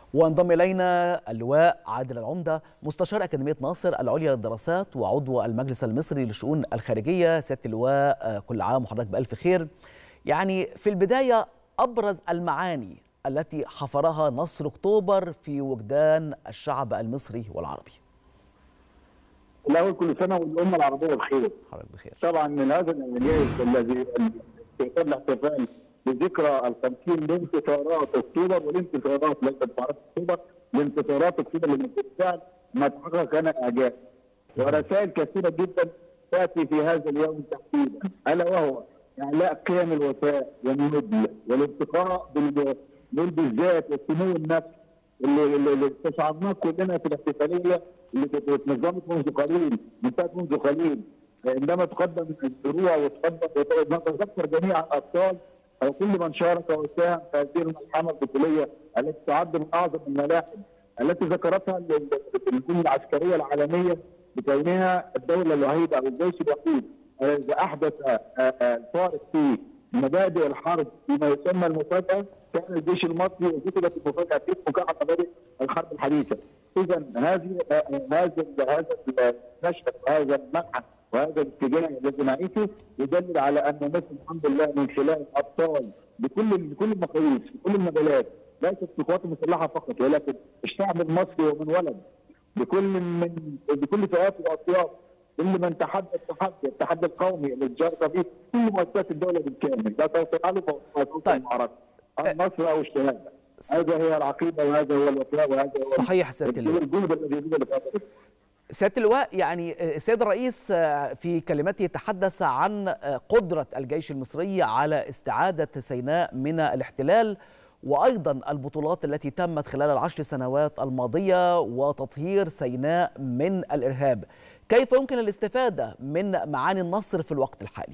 وانضم الينا اللواء عادل العمده مستشار اكاديميه ناصر العليا للدراسات وعضو المجلس المصري للشؤون الخارجيه سياده اللواء كل عام وحضرتك بالف خير يعني في البدايه ابرز المعاني التي حفرها نصر اكتوبر في وجدان الشعب المصري والعربي الاول كل سنه والامه العربيه بخير حضرتك بخير طبعا من هذا الانجاز الذي في الاحتفال بذكرى ال 50 لانتصارات اكتوبر والانتصارات ليست معركه اكتوبر لانتصارات اكتوبر اللي بالفعل ما تحقق كان اعجاز ورسائل كثيره جدا تاتي في هذا اليوم تحديدا الا وهو اعلاء قيم الوفاء والنبل والارتقاء بالذات والسمو النفسي اللي, اللي استشعرناه كلنا في الاحتفاليه اللي اتنظمت منذ قليل انتهت منذ قليل عندما تقدم الدروع وتقدم نتذكر جميع الابطال او كل من شارك وساهم في هذه الملحمه البطوليه التي تعد من اعظم الملاحم التي ذكرتها الجمهوريه العسكريه العالميه بكونها الدوله الوحيده او الجيش الوحيد الذي احدث الفارق في مبادئ الحرب فيما يسمى المفاجاه كان الجيش المصري وكتبت المفاجاه في مكافحه مبادئ الحرب الحديثه. اذا هذه هذا هذا المشهد وهذا المنحى وهذا الاتجاه الذي نعيشه يدلل على ان مصر الحمد لله من خلال ابطال بكل بكل المقاييس في كل المجالات ليست في القوات المسلحه فقط ولكن الشعب المصري ومن ولد بكل من بكل فئات واطياف كل من تحدى التحدي التحدي القومي اللي شارك فيه كل مؤسسات الدوله بالكامل لا تفعله فوق طيب. المعركه النصر او الشهاده هذا هي العقيده وهذا هو الوفاء وهذا هو صحيح سياده اللواء الجهد الذي يجب لقاء سياده اللواء يعني السيد الرئيس في كلمته تحدث عن قدره الجيش المصري على استعاده سيناء من الاحتلال وايضا البطولات التي تمت خلال العشر سنوات الماضيه وتطهير سيناء من الارهاب. كيف يمكن الاستفاده من معاني النصر في الوقت الحالي؟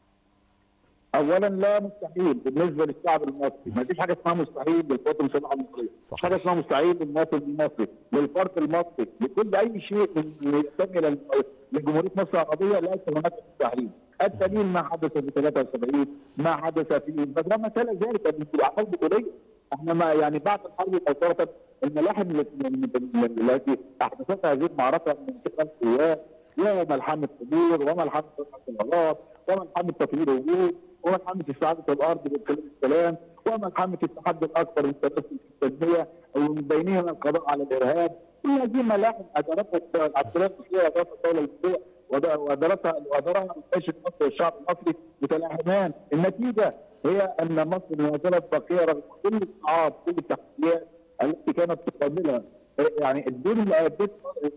اولا لا مستحيل بالنسبه للشعب المصري، ما فيش حاجه اسمها مستحيل للقوات المسلحه المصريه، صحيح. حاجه اسمها مستحيل للمواطن المصري، للفرد المصري، لكل اي شيء من ينتمي لجمهوريه مصر العربيه ليس هناك مستحيل. الدليل ما حدث في 73 ما حدث في بس ما تلا ذلك من الاعمال البطوليه احنا ما يعني بعد الحرب مباشره الملاحم التي احدثتها هذه المعركه من قبل القوات وملحمه قبور وملحمه الغلاط وملحمه تطوير الوجود وملحمه استعاده الارض بالكلام السلام وملحمه التحدي الاكبر للتمثل في التنميه ومن بينهما القضاء على الارهاب كل هذه الملاحم ادارتها العسكريه المصريه وادارتها الدوله المصريه وادارتها وادارها الجيش المصري والشعب المصري متلاحمان النتيجه هي ان مصر ما زالت باقيه رغم كل الصعاب كل التحديات التي كانت تقابلها يعني الدور اللي ادت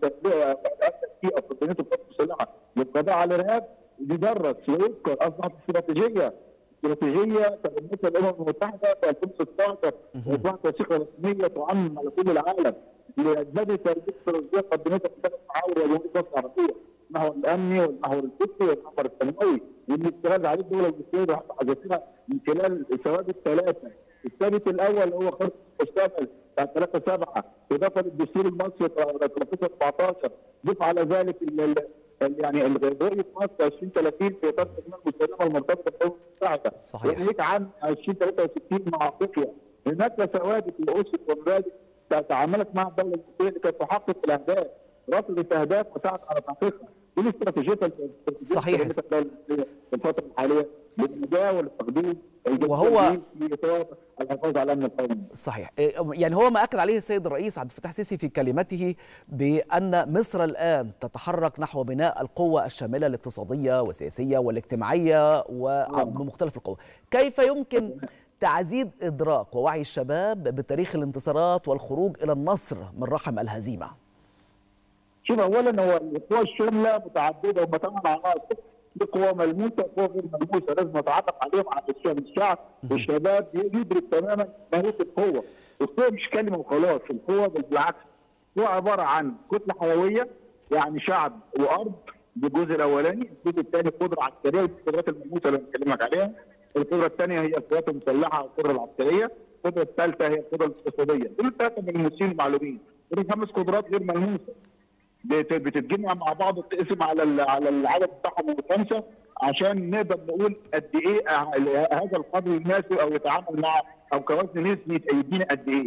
في افريقيا القوات المسلحه للقضاء على الارهاب يدرس ويذكر اصبحت استراتيجيه استراتيجيه تبنتها الامم المتحده في 2016 واصبحت وثيقه رسميه تعمم على كل العالم لاسباب تربيه استراتيجيه قدمتها في ثلاث محاور وجمهوريه مصر العربيه المحور الامني والمحور الفكري والمحور التنموي واللي اشتغل عليه الدوله المصريه وحتى حدثنا من خلال الثوابت الثلاثه الثابت الاول هو خطه المستقبل بتاع 3 7 اضافه للدستور المصري 13 ضيف على ذلك يعني رؤيه مصر 2030 في اطار التنميه المستدامه المرتبطه بالامم المتحده صحيح. وناهيك عن 2063 مع افريقيا هناك ثوابت لاسس ومبادئ تعاملت مع الدوله المصريه لكي تحقق الاهداف رصدت اهداف وسعت على تحقيقها دي الاستراتيجيه صحيح. في الفتره الحاليه للنجاه والتقديم وهو- في اطار الحفاظ على الامن القومي صحيح يعني هو ما أكد عليه السيد الرئيس عبد الفتاح السيسي في كلمته بأن مصر الآن تتحرك نحو بناء القوة الشاملة الاقتصادية والسياسية والاجتماعية وبمختلف القوى كيف يمكن تعزيز إدراك ووعي الشباب بتاريخ الانتصارات والخروج إلى النصر من رحم الهزيمة شوف اولا هو القوى الشامله متعدده هم ثمان عناصر في قوى ملموسه وقوى غير ملموسه لازم نتعرف عليهم على الشعب الشعب والشباب يدرك تماما ماهيه القوه القوه مش كلمه وخلاص القوه بالعكس هو عباره عن كتله حيويه يعني شعب وارض بالجزء الاولاني الجزء الثاني قدره عسكريه والقدرات الملموسه اللي بنتكلم عليها القدره الثانيه هي القوات المسلحه والقدره العسكريه القدره الثالثه هي القدره الاقتصاديه دول الثلاثه ملموسين ومعلومين دول خمس قدرات غير ملموسه بت- بتتجمع مع بعض وتقسم على ال- على العدد بتاعهم الخمسه عشان نقدر نقول قد ايه ه- هذا القدر يناسب او يتعامل مع او كوزن نسبي يدينا قد ايه.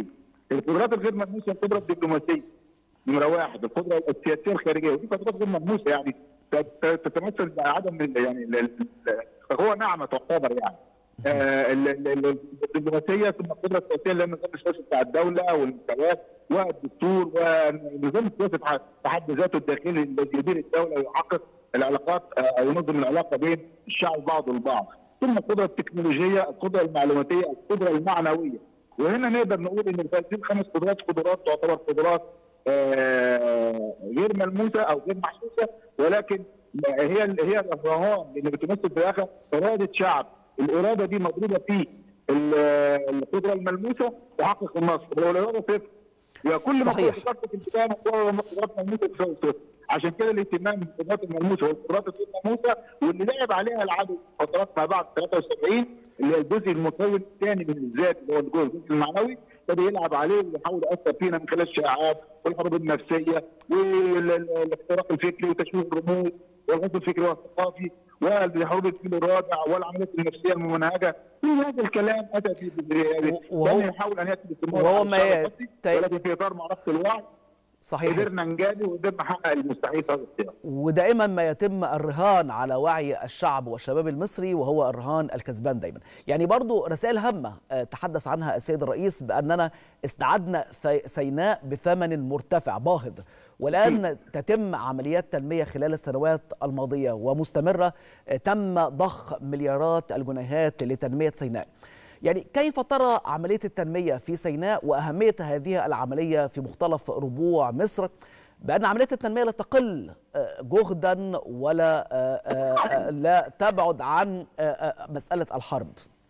القدرات الغير ملموسه القدره الدبلوماسيه نمره واحد القدره السياسيه الخارجيه ودي قدرات غير ملموسه يعني تتمثل بعدم يعني هو نعمه تعتبر يعني آه الدبلوماسيه ثم القدره السياسيه لان النظام السياسي بتاع الدوله والمستويات والدستور والنظام السياسي في حد ذاته الداخلي الذي يدير الدوله ويحقق العلاقات او ينظم العلاقه بين الشعب بعضه البعض ثم القدره التكنولوجيه القدره المعلوماتيه القدره المعنويه وهنا نقدر نقول ان هذه الخمس قدرات قدرات تعتبر قدرات آه غير ملموسه او غير محسوسه ولكن هي هي الرهان اللي بتمثل في الاخر اراده شعب الاراده دي مضروبه في القدره الملموسه تحقق النصر لو الاراده صفر يبقى كل ما صحيح. كنت الانتباه قدرات ملموسه تساوي صفر عشان كده الاهتمام بالقدرات الملموسه والقدرات الغير ملموسه واللي لعب عليها العدد فترات ما بعد 73 اللي هي الجزء المكون الثاني من الذات اللي هو الجزء المعنوي ابتدى يلعب عليه ويحاول ياثر فينا من خلال الشائعات والحروب النفسيه والاختراق الفكري وتشويه الرموز والغزو الفكري والثقافي والحروب الجيل الرابع والعمليات النفسيه الممنهجه كل هذا الكلام اتى في وهو- كان يحاول ان ياتي باستمرار وهو على ما الشعب ي- المصري، تي- ولكن في اطار معركه الوعي صحيح قدرنا نجابي وقدرنا نحقق المستحيل في هذا السياق ودائما ما يتم الرهان على وعي الشعب والشباب المصري وهو الرهان الكسبان دايما يعني برضو رسائل هامة آه، تحدث عنها السيد الرئيس بأننا استعدنا في- سيناء بثمن مرتفع باهظ والآن تتم عمليات تنمية خلال السنوات الماضية ومستمرة آه، تم ضخ مليارات الجنيهات لتنمية سيناء يعني كيف ترى عملية التنمية في سيناء وأهمية هذه العملية في مختلف ربوع مصر بأن عملية التنمية لا تقل آه، جهدا ولا آه، آه، آه، لا تبعد عن آه، آه، مسألة الحرب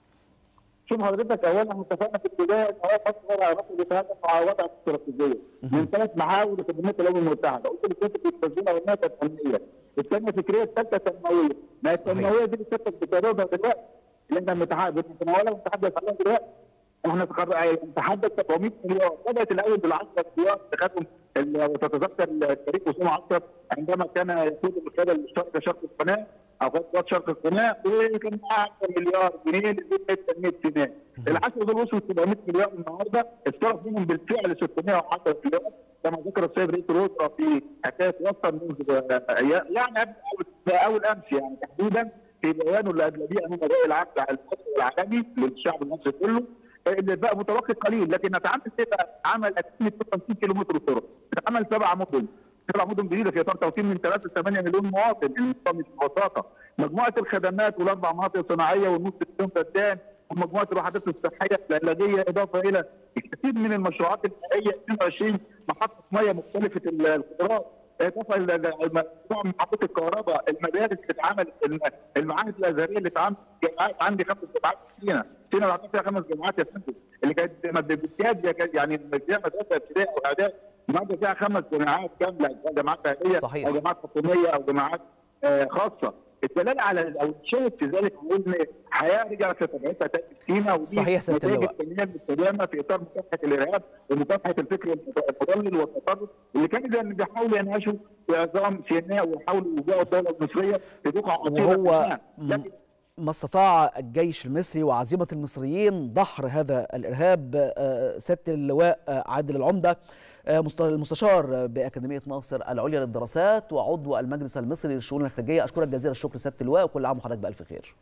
شوف حضرتك اولا احنا اتفقنا في البدايه ان هو مصر علاقه بتهدف مع وضع استراتيجيه من ثلاث محاور لخدمات الامم المتحده قلت لك كانت التنظيم الاولانيه كانت فنيه الثانيه فكريه الثالثه تنمويه ما صحيح. التنمويه دي بتثبت بسببها دلوقتي اللي احنا بنتحدث بنتناولها ونتحدث عليها دلوقتي احنا تقر- نتحدث 700 مليار بدات الاول بال 10 مليار تخدم ال- وتتذكر التاريخ وسام عصر عندما كان يقود القياده المشتركه شرق القناه او قوات شرق القناه وكان معاه 10 مليار جنيه لتنميه تنميه سيناء. العشره دول وصلوا 700 مليار النهارده اتصرف منهم بالفعل 610 مليار كما ذكر السيد رئيس الوزراء في حكايه وصل منذ أيام- يعني قبل اول اول امس يعني تحديدا في بيانه اللي قبل بيه امام رأي العام المصري والعالمي للشعب المصري كله اللي بقى متوقع قليل لكن نتعامل كده عمل 250 كيلو متر طرق اتعمل سبع مدن سبع مدن جديده في اطار توطين من 3 ل 8 مليون مواطن الموضوع مش ببساطه مجموعه الخدمات والاربع مناطق صناعيه والنص مليون فدان ومجموعه الوحدات الصحيه العلاجيه اضافه الى الكثير من المشروعات المائيه 22 محطه ميه مختلفه القدرات اضافه الى مجموعه محطات الكهرباء المدارس اللي اتعملت الم- المعاهد الازهريه اللي اتعملت جامعات عندي خمس جامعات في سينا سينا اللي فيها خمس جامعات يا فندم اللي كانت بالكاد يعني فيها مدرسه ابتدائي او اعدادي النهارده فيها خمس جامعات كامله سواء جامعات اهليه صحيح. او جامعات حكوميه او جامعات آه، خاصه الدلاله على او الشاهد في ذلك هو ان حياه رجعت لطبيعتها تاني في سينا ودي صحيح يا سيادة نتائج اللواء. التنميه المستدامه في اطار مكافحه الارهاب ومكافحه الفكر المضلل والتطرف اللي كانوا يعني بيحاولوا ينهشوا في عظام سيناء ويحاولوا يوجعوا الدوله المصريه في بقعه عصيبه وهو سيناء. م- لكن ما استطاع الجيش المصري وعزيمة المصريين دحر هذا الإرهاب آه، سيادة اللواء آه، عادل العمدة آه، مست- المستشار بأكاديمية ناصر العليا للدراسات وعضو المجلس المصري للشؤون الخارجية أشكرك جزيل الشكر سيادة اللواء وكل عام وحضرتك بألف خير